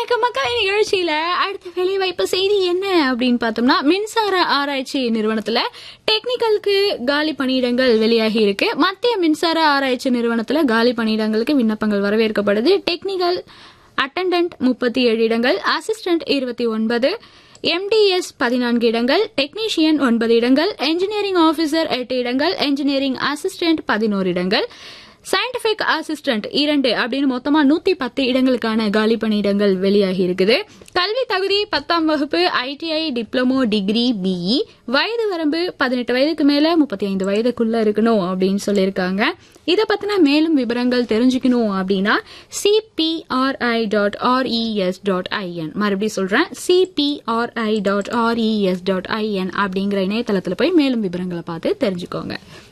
வணக்கம் மக்கள் நிகழ்ச்சியில அடுத்த வேலைவாய்ப்பு செய்தி என்ன அப்படின்னு பார்த்தோம்னா மின்சார ஆராய்ச்சி நிறுவனத்துல டெக்னிக்கலுக்கு காலி பணியிடங்கள் வெளியாகி இருக்கு மத்திய மின்சார ஆராய்ச்சி நிறுவனத்துல காலி பணியிடங்களுக்கு விண்ணப்பங்கள் வரவேற்கப்படுது டெக்னிக்கல் அட்டண்டன்ட் முப்பத்தி ஏழு இடங்கள் அசிஸ்டன்ட் இருபத்தி ஒன்பது எம்டிஎஸ் பதினான்கு இடங்கள் டெக்னீஷியன் ஒன்பது இடங்கள் என்ஜினியரிங் ஆபீசர் எட்டு இடங்கள் என்ஜினியரிங் அசிஸ்டன்ட் பதினோரு இடங்கள் சயின்டிபிக் அசிஸ்டன்ட் இரண்டு அப்படின்னு மொத்தமா நூத்தி பத்து இடங்களுக்கான காலி பணியிடங்கள் வெளியாகி இருக்குது கல்வி தகுதி பத்தாம் வகுப்பு ஐடிஐ டிப்ளமோ டிகிரி பிஇ வயது வரம்பு பதினெட்டு வயதுக்கு மேல முப்பத்தி ஐந்து வயதுக்குள்ள இருக்கணும் அப்படின்னு சொல்லியிருக்காங்க இதை பத்தின மேலும் விவரங்கள் தெரிஞ்சுக்கணும் அப்படின்னா CPRI dot RES dot IN மறுபடியும் சொல்றேன் CPRI dot RES dot IN அப்படிங்கிற இணையதளத்துல போய் மேலும் விவரங்களை பார்த்து தெரிஞ்சுக்கோங்க